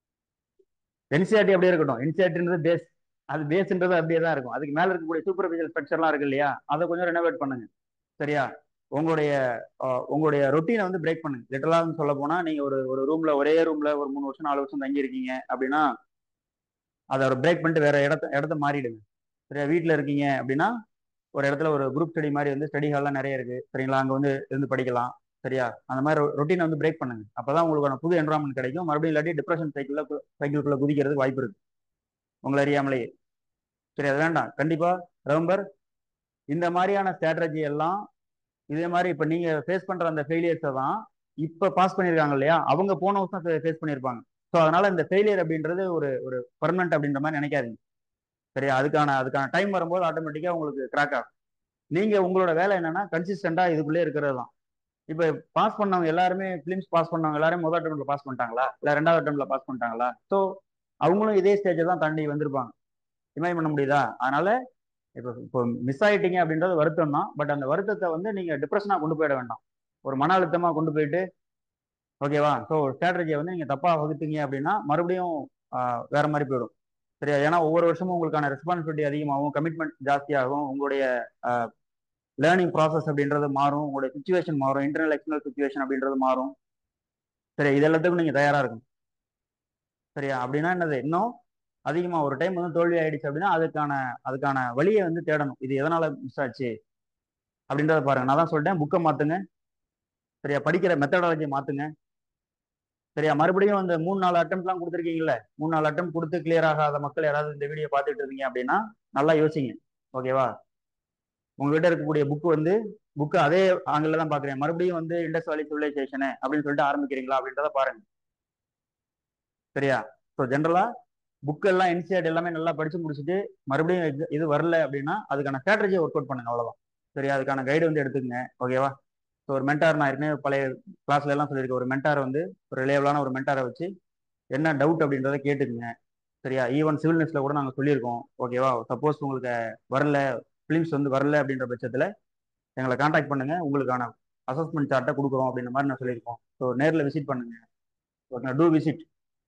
என்சிஆர்டி அப்படியே இருக்கட்டும் என்சிஆர்டின்றது பேஸ் அது பேஸ்ன்றது அப்படியே தான் இருக்கும் அதுக்கு மேல இருக்கக்கூடிய சூப்பர்ஃபிஷியல் ஸ்ட்ரக்சர்லாம் இருக்கு இல்லையா அதை கொஞ்சம் ரெனோவேட் பண்ணுங்க சரியா உங்களுடைய அஹ், உங்களுடைய ரொட்டீனை வந்து பிரேக் பண்ணுங்க லிட்டரலாக சொல்ல போனா நீங்க ஒரு ஒரு ரூம்ல ஒரே ரூம்ல ஒரு மூணு வருஷம் நாலு வருஷம் தங்கி இருக்கீங்க அப்படின்னா அதை ஒரு பிரேக் பண்ணிட்டு வேற இடத்த இடத்த மாறிடுங்க சரியா வீட்டில் இருக்கீங்க அப்படின்னா ஒரு இடத்துல ஒரு குரூப் ஸ்டடி மாதிரி வந்து ஸ்டடி ஹால்லாம் நிறைய இருக்கு சரிங்களா அங்கே வந்து இருந்து படிக்கலாம் சரியா அந்த மாதிரி ரொட்டீனை வந்து பிரேக் பண்ணுங்க அப்பதான் உங்களுக்கான புது என்வரான்மெண்ட் கிடைக்கும் மறுபடியும் இல்லாட்டி டிப்ரெஷன் சைக்கிள் சைக்கிள்குள்ள குதிக்கிறதுக்கு வாய்ப்பு இருக்கு உங்களை அறியாமலேயே சரி அது வேண்டாம் கண்டிப்பா ரவம்பர் இந்த மாதிரியான ஸ்ட்ராட்டஜி எல்லாம் இதே மாதிரி இப்ப நீங்க ஃபேஸ் பண்ற அந்த ஃபெயிலியர்ஸை தான் இப்ப பாஸ் பண்ணியிருக்காங்க இல்லையா அவங்க போன வருஷம் ஃபேஸ் பண்ணியிருப்பாங்க ஸோ அதனால இந்த ஃபெயிலியர் அப்படின்றது ஒரு ஒரு பர்மனெண்ட் அப்படின்ற மாதிரி நினைக்காதீங்க சரியா அதுக்கான அதுக்கான டைம் வரும்போது ஆட்டோமேட்டிக்கா உங்களுக்கு கிராக் ஆகும் நீங்க உங்களோட வேலை என்னன்னா கன்சிஸ்டண்டா இதுக்குள்ளே இருக்கிறது தான் இப்ப பாஸ் பண்ணவங்க எல்லாருமே பிலிம்ஸ் பாஸ் பண்ணவங்க எல்லாரும் முதல் அட்டம்ல பாஸ் பண்ணிட்டாங்களா இல்ல ரெண்டாவது அட்டம்ல பாஸ் பண்ணிட்டாங்களா ஸோ அவங்களும் இதே ஸ்டேஜை தான் தாண்டி வந்திருப்பாங்க இமேஜ் பண்ண முடியுதா அதனால இப்போ இப்போ மிஸ் ஆயிட்டீங்க அப்படின்றது வருத்தம் தான் பட் அந்த வருத்தத்தை வந்து நீங்க டிப்ரெஷனா கொண்டு போயிட வேண்டாம் ஒரு மன அழுத்தமா கொண்டு போயிட்டு ஓகேவா ஸோ ஸ்ட்ராட்டஜியை வந்து நீங்க தப்பா வகுத்தீங்க அப்படின்னா மறுபடியும் ஆஹ், வேற மாதிரி போயிடும் சரியா ஏன்னா ஒவ்வொரு வருஷமும் உங்களுக்கான ரெஸ்பான்சிபிலிட்டி அதிகமாகும் கமிட்மெண்ட் ஜாஸ்தியாகும் உங்களுடைய லேர்னிங் ப்ராசஸ் அப்படின்றது மாறும் உங்களுடைய சுச்சுவேஷன் மாறும் இன்டர்னல் எக்ஸ்டர்னல் சுச்சுவேஷன் அப்படின்றது மாறும் சரி இது எல்லாத்துக்கும் நீங்க தயாரா இருக்கணும் சரியா அப்படின்னா என்னது இன்னும் அதிகமா ஒரு டைம் வந்து தோல்வி ஆயிடுச்சு அப்படின்னா அதுக்கான அதுக்கான வழியை வந்து தேடணும் இது எதனால மிஸ் ஆச்சு அப்படின்றத பாருங்க நான் தான் சொல்லிட்டேன் புக்கை மாத்துங்க சரியா படிக்கிற மெத்தடாலஜியை மாத்துங்க சரியா மறுபடியும் அந்த மூணு நாலு அட்டம்ப்ட்லாம் கொடுத்துருக்கீங்கல்ல மூணு நாலு அட்டம் கொடுத்து கிளியர் ஆகாத மக்கள் யாராவது இந்த வீடியோ பார்த்துட்டு இருந்தீங்க அப்படின்னா நல்லா யோசிங்க ஓகேவா உங்ககிட்ட இருக்கக்கூடிய புக் வந்து புக்கு அதே ஆங்கில தான் பாக்குறேன் மறுபடியும் வந்து இண்டஸ் வேலி சிவிலைசேஷனு அப்படின்னு சொல்லிட்டு ஆரம்பிக்கிறீங்களா அப்படின்றத பாருங்க சரியா ஸோ ஜென்ரலா புக் எல்லாம் என்சிஆர்டி எல்லாமே நல்லா படிச்சு முடிச்சுட்டு மறுபடியும் இது- இது வரல அப்படின்னா அதுக்கான ஸ்ட்ராட்டஜியை ஒர்க் அவுட் பண்ணுங்க அவ்வளவுதான் சரியா அதுக்கான கைடு வந்து எடுத்துக்கங்க ஓகேவா ஸோ ஒரு மென்டார் நான் ஏற்கனவே பழைய கிளாஸ்ல எல்லாம் சொல்லியிருக்கேன் ஒரு மென்டார் வந்து ஒரு ரிலேபிளான ஒரு மென்டாரை வச்சு என்ன டவுட் அப்படின்றத கேட்டுக்குங்க சரியா ஈவன் சிவில் நியூஸ்ல கூட நாங்கள் சொல்லியிருக்கோம் ஓகேவா சப்போஸ் உங்களுக்கு வரல ஃபிலிம்ஸ் வந்து வரல அப்படின்ற பட்சத்தில் எங்களை காண்டாக்ட் பண்ணுங்க உங்களுக்கான அசஸ்மெண்ட் சார்ட்டை கொடுக்குறோம் அப்படின்ற மாதிரி நான் சொல்லியிருக்கோம் ஸோ நேரில் விசிட் பண்ணுங்க ஓகே டூ விசிட்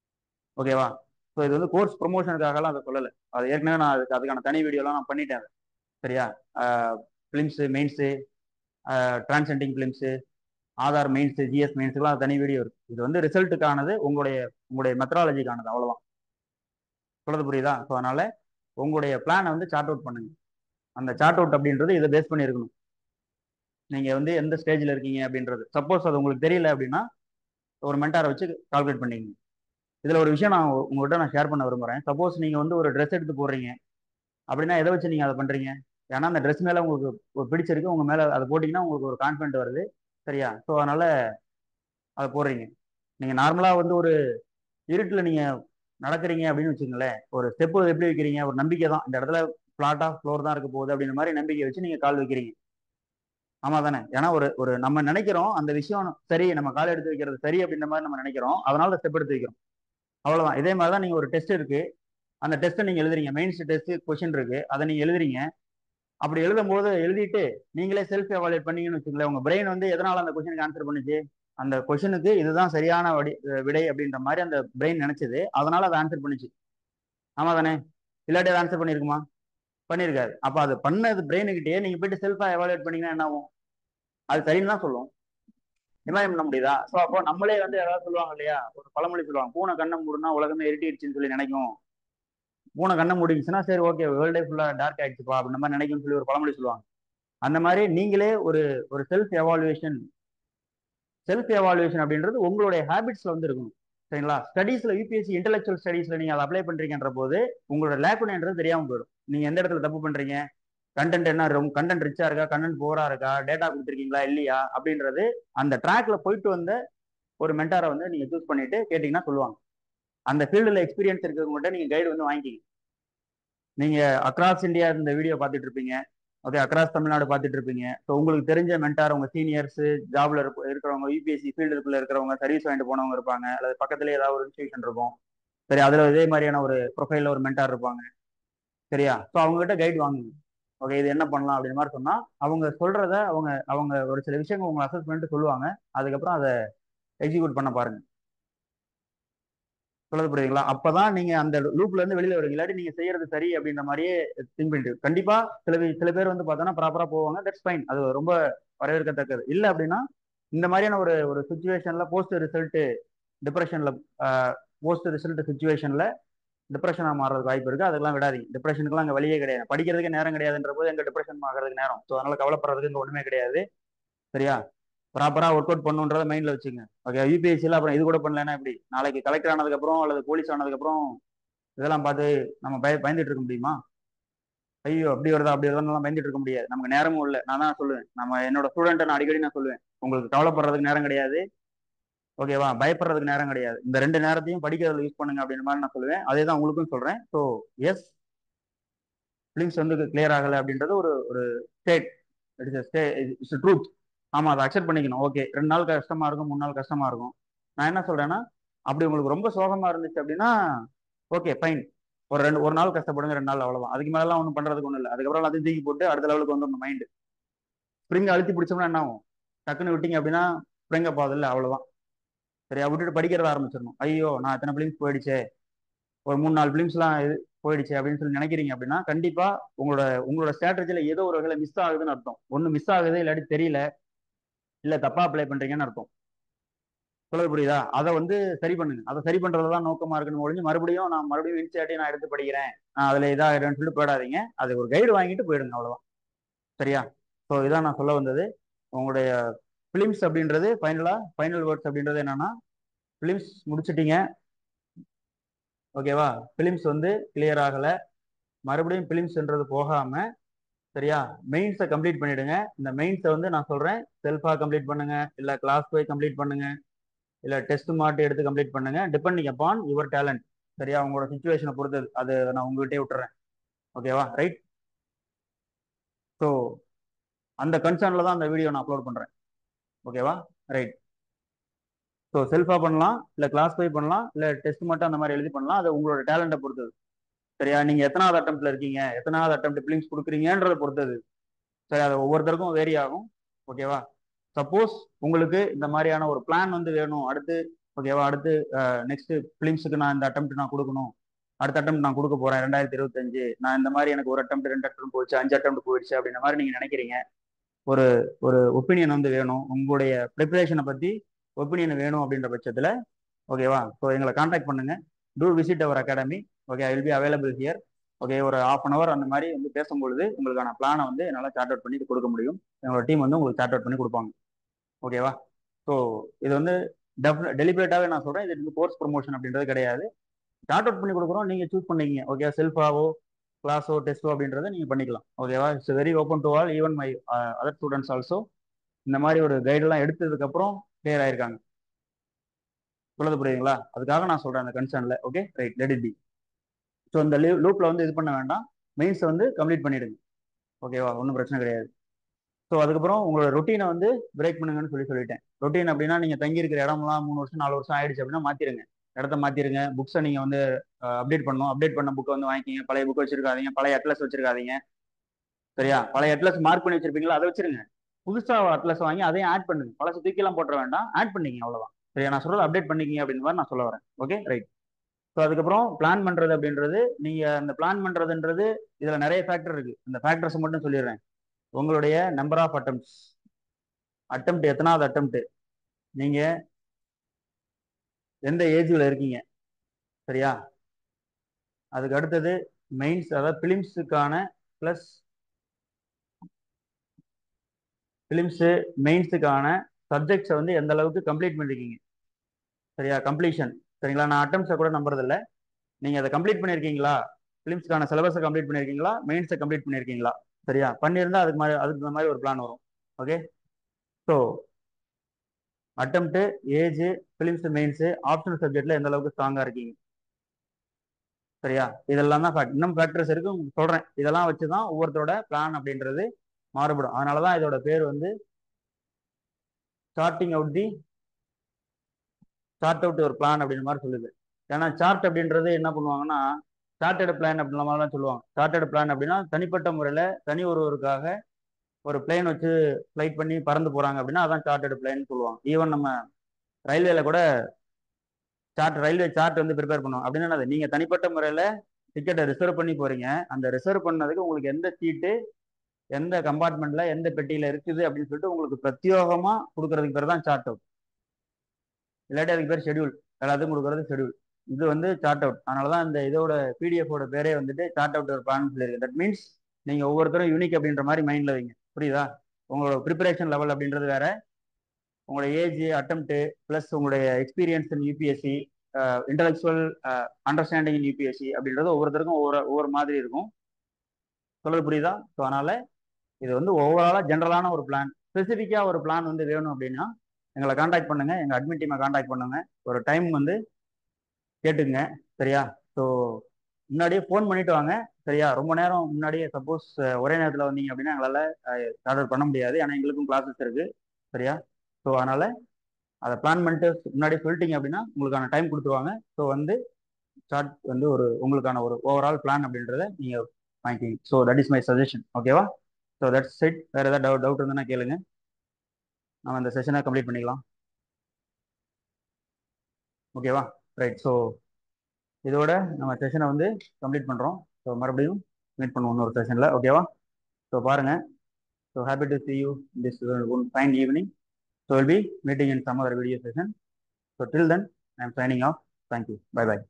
ஓகேவா ஸோ இது வந்து கோர்ஸ் ப்ரொமோஷனுக்காகலாம் அதை சொல்லலை அது ஏற்கனவே நான் அதுக்கு அதுக்கான தனி வீடியோலாம் நான் பண்ணிட்டேன் அதை. சரியா ஃபிலிம்ஸு மெயின்ஸு டிரான்சென்டிங் ஃபிலிம்ஸு ஆதார் மெயின்ஸு ஜிஎஸ் மெயின்ஸுக்குலாம் தனி வீடியோ இருக்கு இது வந்து ரிசல்ட்டுக்கானது உங்களுடைய உங்களுடைய மெத்தடாலஜிக்கானது அவ்வளோதான் சொல்றது புரியுதா ஸோ அதனால உங்களுடைய பிளானை வந்து சார்ட் அவுட் பண்ணுங்க அந்த சார்ட் அவுட் அப்படின்றது இதை பேஸ் பண்ணி இருக்கணும் நீங்க வந்து எந்த ஸ்டேஜ்ல இருக்கீங்க அப்படின்றது சப்போஸ் அது உங்களுக்கு தெரியல அப்படின்னா ஒரு மென்டாரை வச்சு கால்குலேட் பண்ணிக்கங்க இதுல ஒரு விஷயம் நான் உ- உங்ககிட்ட நான் ஷேர் பண்ண விரும்புறேன் சப்போஸ் நீங்க வந்து ஒரு ட்ரெஸ் எடுத்து போடுறீங்க அப்படின்னா எதை வச்சு நீங்க அதை பண்றீங்க ஏன்னா அந்த ட்ரெஸ் மேல உங்களுக்கு ஒரு பிடிச்சிருக்கு உங்க மேல அதை போட்டீங்கன்னா உங்களுக்கு ஒரு கான்ஃபிடென்ட் வருது சரியா ஸோ அதனால அதை போடுறீங்க நீங்க நார்மலா வந்து ஒரு இருட்டில் நீங்க நடக்கிறீங்க அப்படின்னு வச்சுங்களேன் ஒரு ஸ்டெப் எப்படி வைக்கிறீங்க ஒரு நம்பிக்கை தான் இந்த இடத்துல பிளாட்டா ஃப்ளோர் தான் இருக்க போகுது அப்படின்ற மாதிரி நம்பிக்கை வச்சு நீங்க கால் வைக்கிறீங்க ஆமா தானே ஏன்னா ஒரு ஒரு நம்ம நினைக்கிறோம் அந்த விஷயம் சரி நம்ம கால் எடுத்து வைக்கிறது சரி அப்படின்ற மாதிரி நம்ம நினைக்கிறோம் அதனால ஸ்டெப் எடுத்து வைக்கிறோம் அவ்வளவுதான் இதே மாதிரி தான் நீங்க ஒரு டெஸ்ட் இருக்கு அந்த டெஸ்ட்டை நீங்க எழுதுறீங்க மெயின்ஸ் டெஸ்ட் கொஷின் இருக்கு அதை நீங்க எழுதுறீங்க அப்படி எழுதும் போது எழுதிட்டு நீங்களே செல்ஃப் எவாலுவேட் பண்ணீங்கன்னு வச்சுங்களேன் உங்க பிரெயின் வந்து எதனால அந்த கொஷனுக்கு ஆன்சர் பண்ணுச்சு அந்த கொஷனுக்கு இதுதான் சரியான வடி விடை அப்படின்ற மாதிரி அந்த பிரெயின் நினைச்சது அதனால அதை ஆன்சர் பண்ணுச்சு ஆமா தானே இல்லாட்டி அதை ஆன்சர் பண்ணிருக்குமா பண்ணியிருக்காது அப்ப அது பண்ணது பிரெயினுக்கிட்டே நீங்க போயிட்டு செல்ஃபா எவாலுவேட் பண்ணீங்கன்னா என்ன ஆகும் அது சரின்னு தான் சொல்லும் இமேஜ் பண்ண முடியுதா ஸோ அப்போ நம்மளே வந்து யாராவது சொல்லுவாங்க இல்லையா ஒரு பழமொழி சொல்லுவாங்க பூனை கண்ணை மூடுனா உலகமே இருட்டிடுச்சுன்னு சொல்லி நினைக்கும் பூனை கண்ணை மூடிச்சுன்னா சரி ஓகே வேர்ல்டே ஃபுல்லா டார்க் ஆயிடுச்சுப்பா அப்படின்ற மாதிரி நினைக்கும்னு சொல்லி ஒரு பழமொழி சொல்லுவாங்க அந்த மாதிரி நீங்களே ஒரு ஒரு செல்ஃப் எவாலுவேஷன் செல்ஃப் எவாலுவேஷன் அப்படின்றது உங்களுடைய ஹேபிட்ஸ்ல வந்து இருக்கணும் சரிங்களா ஸ்டடீஸ்ல யூபிஎஸ்சி இன்டெலெக்சுவல் ஸ்டடீஸ்ல நீங்க அதை அப்ளை பண்றீங்கன்ற போது உங்களோட லேக்குனன்றது தெரியாம போயிடும் நீங்க எந்த இடத்துல தப்பு பண்றீங்க கண்டென்ட் என்ன ரொம்ப கண்டென்ட் ரிச்சா இருக்கா கண்டென்ட் போரா இருக்கா டேட்டா கொடுத்துருக்கீங்களா இல்லையா அப்படின்றது அந்த ட்ராக்ல போயிட்டு வந்த ஒரு மென்டாரை வந்து நீங்க சூஸ் பண்ணிட்டு கேட்டீங்கன்னா சொல்லுவாங்க அந்த ஃபீல்டில் எக்ஸ்பீரியன்ஸ் இருக்கிறவங்ககிட்ட நீங்க கைடு வந்து வாங்கிக்கிங்க நீங்க அக்ராஸ் இந்தியா இந்த வீடியோ பார்த்துட்டு இருப்பீங்க ஓகே அக்ராஸ் தமிழ்நாடு பார்த்துட்டு இருப்பீங்க ஸோ உங்களுக்கு தெரிஞ்ச மென்டார் உங்க சீனியர்ஸ் ஜாப்ல இருக்கிறவங்க யூபிஎஸ்சி ஃபீல்டுக்குள்ள இருக்கிறவங்க சர்வீஸ் வாங்கிட்டு போனவங்க இருப்பாங்க அல்லது பக்கத்துல ஏதாவது ஒரு இன்ஸ்டியூஷன் இருக்கும் சரி அதுல இதே மாதிரியான ஒரு ப்ரொஃபைல்ல ஒரு மென்டார் இருப்பாங்க சரியா ஸோ அவங்க கிட்ட கைட் வாங்குங்க ஓகே இது என்ன பண்ணலாம் அப்படின்னு மாதிரி சொன்னா அவங்க சொல்றத அவங்க அவங்க ஒரு சில விஷயங்கள் உங்களை அசஸ் பண்ணிட்டு சொல்லுவாங்க அதுக்கப்புறம் அதை எக்ஸிக்யூட் பண்ண பாருங்க சொல்றது புரியுதுங்களா அப்பதான் நீங்க அந்த லூப்ல இருந்து வெளியில வருவீங்க இல்லாட்டி நீங்க செய்யறது சரி அப்படின்ற மாதிரியே திங்க் பண்ணிட்டு கண்டிப்பா சில பேர் சில பேர் வந்து பார்த்தோன்னா ப்ராப்பரா போவாங்க தட்ஸ் ஃபைன் அது ரொம்ப வரவேற்கத்தக்கது இல்லை அப்படின்னா இந்த மாதிரியான ஒரு ஒரு சுச்சுவேஷன்ல போஸ்ட் ரிசல்ட் டிப்ரெஷன்ல போஸ்ட் ரிசல்ட் சுச்சுவேஷன்ல டிப்ரெஷனாக மாறதுக்கு வாய்ப்பு இருக்கு அதெல்லாம் விடாதீங்க டிப்ரெஷனுக்குலாம் அங்கே வழியே கிடையாது படிக்கிறதுக்கு நேரம் கிடையாதுன்ற போது எங்க டிப்ரெஷன் ஆகிறதுக்கு நேரம் ஸோ அதனால கவலைப்படுறதுக்கு இங்கே ஒண்ணுமே கிடையாது சரியா ப்ராப்பரா ஒர்க் அவுட் பண்ணுன்றத மைண்ட்ல வச்சுங்க ஓகே யூபிஎஸ்சியில் அப்புறம் இது கூட பண்ணலன்னா எப்படி நாளைக்கு கலெக்டர் ஆனதுக்கப்புறம் அல்லது போலீஸ் ஆனதுக்கப்புறம் இதெல்லாம் பார்த்து நம்ம பய பயந்துட்டு இருக்க முடியுமா ஐயோ அப்படி வருதா அப்படி வருதான்னு பயந்துட்டு இருக்க முடியாது நமக்கு நேரமும் இல்லை நான் தான் சொல்லுவேன் நம்ம என்னோட ஸ்டூடெண்ட்டை நான் அடிக்கடி நான் சொல்லுவேன் உங்களுக்கு கவலைப்படுறதுக்கு நேரம் கிடையாது ஓகேவா பயப்படுறதுக்கு நேரம் கிடையாது இந்த ரெண்டு நேரத்தையும் படிக்கிறதுல யூஸ் பண்ணுங்க அப்படின்ற மாதிரி நான் சொல்லுவேன் அதே தான் உங்களுக்கும் சொல்றேன் ஸோ எஸ் ஃபிலிம்ஸ் வந்து கிளியர் ஆகலை அப்படின்றது ஒரு ஒரு state it is stay it's truth ஆமா அதை அக்செப்ட் பண்ணிக்கணும் ஓகே ரெண்டு நாள் கஷ்டமா இருக்கும் மூணு நாள் கஷ்டமா இருக்கும் நான் என்ன சொல்றேன்னா அப்படி உங்களுக்கு ரொம்ப சோகமா இருந்துச்சு அப்படின்னா ஓகே ஃபைன் ஒரு ரெண்டு ஒரு நாள் கஷ்டப்படுங்க ரெண்டு நாள் அவ்வளவுதான் அதுக்கு மேலாம் ஒன்றும் பண்றதுக்கு ஒன்றும் இல்லை அதுக்கப்புறம் எல்லாத்தையும் தூக்கி போட்டு அடுத்த லெவலுக்கு வந்துடணும் மைண்டு ஸ்ப்ரிங் அழுத்தி பிடிச்சோம்னா என்ன ஆகும் டக்குன்னு விட்டீங்க அப்படின்னா ஸ்ப்ரிங் அப் ஆகுது இல்லை அவ்வளவுதான் சரியா விட்டுட்டு படிக்கிறத ஆரம்பிச்சிடணும் ஐயோ நான் எத்தனை ஃபிலிம்ஸ் போயிடுச்சே ஒரு மூணு நாலு ஃபிலிம்ஸ்லாம் இது போயிடுச்சு அப்படின்னு சொல்லி நினைக்கிறீங்க அப்படின்னா கண்டிப்பா உங்களோட உங்களோட ஸ்ட்ராட்டஜில ஏதோ ஒரு வகையில மிஸ் ஆகுதுன்னு அர்த்தம் ஒன்று மிஸ் ஆகுது இல்லாட்டி தெரியல இல்ல தப்பா அப்ளை பண்றீங்கன்னு அர்த்தம் சொல்றது புரியுதா அதை வந்து சரி பண்ணுங்க அதை சரி பண்றதுதான் நோக்கமா இருக்குன்னு ஒழிஞ்சு மறுபடியும் நான் மறுபடியும் இன்ஸ்டாட்டி நான் எடுத்து படிக்கிறேன் நான் அதுல இதாகிறேன்னு சொல்லி போயிடாதீங்க அது ஒரு கைடு வாங்கிட்டு போயிடுங்க அவ்வளவுதான் சரியா ஸோ இதான் நான் சொல்ல வந்தது உங்களுடைய ஃபிலிம்ஸ் அப்படின்றது ஃபைனலா ஃபைனல் வேர்ட்ஸ் அப்படின்றது என்னன்னா ஃபிலிம்ஸ் முடிச்சிட்டீங்க ஓகேவா ஃபிலிம்ஸ் வந்து கிளியர் ஆகல மறுபடியும் ஃபிலிம்ஸ்ன்றது போகாம சரியா மெயின்ஸை கம்ப்ளீட் பண்ணிடுங்க இந்த மெயின்ஸை வந்து நான் சொல்றேன் செல்ஃபா கம்ப்ளீட் பண்ணுங்க இல்ல கிளாஸ் போய் கம்ப்ளீட் பண்ணுங்க இல்ல டெஸ்ட் மாட்டு எடுத்து கம்ப்ளீட் பண்ணுங்க டிபெண்டிங் அப்பான் யுவர் டேலண்ட் சரியா உங்களோட சுச்சுவேஷனை பொறுத்தது அது நான் உங்ககிட்டே விட்டுறேன் ஓகேவா ரைட் ஸோ அந்த கன்சர்ன்ல தான் அந்த வீடியோ நான் அப்லோட் பண்றேன் ஓகேவா ரைட் ஸோ செல்ஃபா பண்ணலாம் இல்ல கிளாஸ் போய் பண்ணலாம் இல்ல டெஸ்ட் மட்டும் அந்த மாதிரி எழுதி பண்ணலாம் அது உங்களோட டேலண்ட்டை பொறுத்தது சரியா நீங்க எத்தனாவது அட்டம்ப்ட்ல இருக்கீங்க எத்தனாவது அட்டம்ப்ட் பிளிங்ஸ் கொடுக்குறீங்கன்றத பொறுத்தது சரி அது ஒவ்வொருத்தருக்கும் வேரி ஆகும் ஓகேவா சப்போஸ் உங்களுக்கு இந்த மாதிரியான ஒரு பிளான் வந்து வேணும் அடுத்து ஓகேவா அடுத்து நெக்ஸ்ட் பிலிம்ஸுக்கு நான் இந்த அட்டம் நான் கொடுக்கணும் அடுத்த அட்டம் நான் கொடுக்க போறேன் ரெண்டாயிரத்தி இருபத்தஞ்சு நான் இந்த மாதிரி எனக்கு ஒரு அட்டம் ரெண்டு அட்டம் போயிடுச்சு அஞ்சு அட்டம் போயிடுச்சு அப்படின்ற மாதிரி நீங்க நினைக்கிறீங்க ஒரு ஒரு ஒப்பீனியன் வந்து வேணும் உங்களுடைய ப்ரிப்பரேஷனை பத்தி ஒப்பீனியன் வேணும் அப்படின்ற பட்சத்துல ஓகேவா ஸோ எங்களை கான்டாக்ட் பண்ணுங்க to visit our academy okay I will be available here okay ஒரு ஆஃப் அன் அவர் அந்த மாதிரி வந்து பேசும்பொழுது உங்களுக்கான பிளானை வந்து என்னால் சார்ட் அவுட் பண்ணி கொடுக்க முடியும் எங்களோட டீம் வந்து உங்களுக்கு சார்ட் அவுட் பண்ணி கொடுப்பாங்க ஓகேவா ஸோ இது வந்து டெஃபினட் டெலிபரேட்டாகவே நான் சொல்கிறேன் இது வந்து கோர்ஸ் ப்ரொமோஷன் அப்படின்றது கிடையாது சார்ட் அவுட் பண்ணி கொடுக்குறோம் நீங்கள் சூஸ் பண்ணிக்கிங்க ஓகே செல்ஃபாவோ கிளாஸோ டெஸ்ட்டோ அப்படின்றத நீங்கள் பண்ணிக்கலாம் ஓகேவா it's very open to all even my other students also இந்த மாதிரி ஒரு கைடெல்லாம் எடுத்ததுக்கப்புறம் கிளியர் ஆயிருக்காங்க சொல்லுது புரியுதுங்களா அதுக்காக நான் சொல்கிறேன் அந்த கன்சர்னில் okay right let it be so இந்த லீவ் லூப்பில் வந்து இது பண்ண வேண்டாம் மெயின்ஸை வந்து கம்ப்ளீட் பண்ணிடுங்க ஓகேவா ஒன்றும் பிரச்சனை கிடையாது ஸோ அதுக்கப்புறம் உங்களோட ரொட்டீனை வந்து பிரேக் பண்ணுங்கன்னு சொல்லி சொல்லிட்டேன் ரொட்டீன் அப்படின்னா நீங்கள் தங்கி இருக்கிற இடம்லாம் மூணு வருஷம் நாலு வருஷம் ஆயிடுச்சு அப்படின்னா மாற்றிடுங்க இடத்த மாற்றிடுங்க புக்ஸை நீங்கள் வந்து அப்டேட் பண்ணணும் அப்டேட் பண்ண புக்கை வந்து வாங்கிக்கிங்க பழைய புக் வச்சிருக்காதீங்க பழைய அட்லஸ் வச்சிருக்காதீங்க சரியா பழைய அட்லஸ் மார்க் பண்ணி வச்சிருப்பீங்களா அதை வச்சிருங்க புதுசாக அட்லஸ் வாங்கி அதையும் ஆட் பண்ணுங்க பழசு தூக்கிலாம் போட்டுற வேண்டாம் ஆட் பண்ணிக்கிங்க அவ்வளோதான் சரியா நான் சொல்றது அப்டேட் பண்ணிக்கிங்க அப்படின்னு மாதிரி நான் சொல்ல வரேன் ஓகே ரைட் ஸோ அதுக்கப்புறம் பிளான் பண்றது அப்படின்றது நீங்க அந்த பிளான் பண்றதுன்றது இதுல நிறைய ஃபேக்டர் இருக்கு அந்த ஃபேக்டர்ஸ் மட்டும் சொல்லிடுறேன் உங்களுடைய நம்பர் ஆஃப் அட்டம்ப்ட்ஸ் அட்டம்ப்ட் எத்தனாவது அட்டம்ப்ட் நீங்க எந்த ஏஜ்ல இருக்கீங்க சரியா அதுக்கு அடுத்தது மெயின்ஸ் அதாவது பிலிம்ஸுக்கான ப்ளஸ் பிலிம்ஸு மெயின்ஸுக்கான சப்ஜெக்ட்ஸை வந்து எந்த அளவுக்கு கம்ப்ளீட் பண்ணிருக்கீங்க சரியா கம்ப்ளீஷன் சரிங்களா நான் அட்டம்ஸை கூட நம்புறது இல்லை நீங்கள் அதை கம்ப்ளீட் பண்ணியிருக்கீங்களா ஃபிலிம்ஸ்க்கான சிலபஸை கம்ப்ளீட் பண்ணியிருக்கீங்களா மெயின்ஸை கம்ப்ளீட் பண்ணியிருக்கீங்களா சரியா பண்ணியிருந்தா அதுக்கு மாதிரி அதுக்கு தகுந்த மாதிரி ஒரு பிளான் வரும் okay so attempt age prelims mains optional சப்ஜெக்ட்ல எந்த அளவுக்கு ஸ்ட்ராங்காக இருக்கீங்க சரியா இதெல்லாம் தான் fact. இன்னும் ஃபேக்டர்ஸ் இருக்கு உங்களுக்கு சொல்றேன் இதெல்லாம் வச்சு தான் ஒவ்வொருத்தரோட பிளான் அப்படின்றது மாறுபடும் அதனால தான் இதோட பேர் வந்து charting out the chart out ஒரு பிளான் அப்படின்ற மாதிரி சொல்லுது ஏன்னா சார்ட் அப்படின்றது என்ன பண்ணுவாங்கன்னா சார்ட்டட் பிளான் அப்படின்ற மாதிரிலாம் சொல்லுவாங்க சார்ட்டட் பிளான் அப்படின்னா தனிப்பட்ட முறையில் தனி ஒருவருக்காக ஒரு பிளேன் வச்சு ஃப்ளைட் பண்ணி பறந்து போறாங்க அப்படின்னா அதான் சார்ட்டட் பிளேன் சொல்லுவாங்க ஈவன் நம்ம ரயில்வேல கூட சார்ட் ரயில்வே சார்ட் வந்து ப்ரிப்பேர் பண்ணுவோம் அப்படின்னா என்னது நீங்க தனிப்பட்ட முறையில் டிக்கெட்டை ரிசர்வ் பண்ணி போறீங்க அந்த ரிசர்வ் பண்ணதுக்கு உங்களுக்கு எந்த சீட்டு எந்த கம்பார்ட்மெண்ட்ல எந்த பெட்டியில இருக்குது அப்படின்னு சொல்லிட்டு உங்களுக்கு பிரத்யோகமா கொடுக்கறதுக்கு பேர் தான் சார்ட் அவுட் இல்லாட்டி அதுக்கு பேர் ஷெடியூல் எல்லாத்துக்கும் கொடுக்கறது ஷெடியூல் இது வந்து சார்ட் அவுட் அதனால தான் இந்த இதோட பிடிஎஃபோட பேரே வந்துட்டு சார்ட் அவுட் ஒரு பிளான் சொல்லியிருக்கு தட் மீன்ஸ் நீங்க ஒவ்வொருத்தரும் யூனிக் அப்படின்ற மாதிரி மைண்ட்ல வைங்க புரியுதா உங்களோட ப்ரிப்பரேஷன் லெவல் அப்படின்றது வேற உங்களோட ஏஜ் அட்டம்ப்ட் ப்ளஸ் உங்களுடைய experience in UPSC intellectual understanding in UPSC அப்படின்றது ஒவ்வொருத்தருக்கும் ஒவ்வொரு ஒவ்வொரு மாதிரி இருக்கும் சொல்றது புரியுதா ஸோ அதனால இது வந்து ஓவராலாக ஜென்ரலான ஒரு பிளான் ஸ்பெசிஃபிக்காக ஒரு பிளான் வந்து வேணும் அப்படின்னா எங்களை காண்டாக்ட் பண்ணுங்க எங்கள் அட்மிட் டீமை காண்டாக்ட் பண்ணுங்க ஒரு டைம் வந்து கேட்டுங்க சரியா ஸோ முன்னாடியே ஃபோன் பண்ணிட்டு வாங்க சரியா ரொம்ப நேரம் முன்னாடியே சப்போஸ் ஒரே நேரத்தில் வந்தீங்க அப்படின்னா எங்களால் ஆர்டர் பண்ண முடியாது ஏன்னா எங்களுக்கும் கிளாஸஸ் இருக்கு சரியா ஸோ அதனால அதை பிளான் பண்ணிட்டு முன்னாடி சொல்லிட்டீங்க அப்படின்னா உங்களுக்கான டைம் கொடுத்துருவாங்க ஸோ வந்து ஸ்டார்ட் வந்து ஒரு உங்களுக்கான ஒரு ஓவரால் பிளான் அப்படின்றத நீங்கள் வாங்கிக்கிங்க so that is my suggestion ஓகேவா ஸோ தட்ஸ் செட் வேறு ஏதாவது டவுட் டவுட் இருந்தால் கேளுங்க நம்ம இந்த செஷனை கம்ப்ளீட் பண்ணிக்கலாம் ஓகேவா ரைட் ஸோ இதோட நம்ம செஷனை வந்து கம்ப்ளீட் பண்ணுறோம் ஸோ மறுபடியும் மீட் பண்ணுவோம் இன்னொரு செஷனில் ஓகேவா ஸோ பாருங்கள் so happy to see you this one fine evening so will be meeting in some other video session so till then I am signing off thank you bye by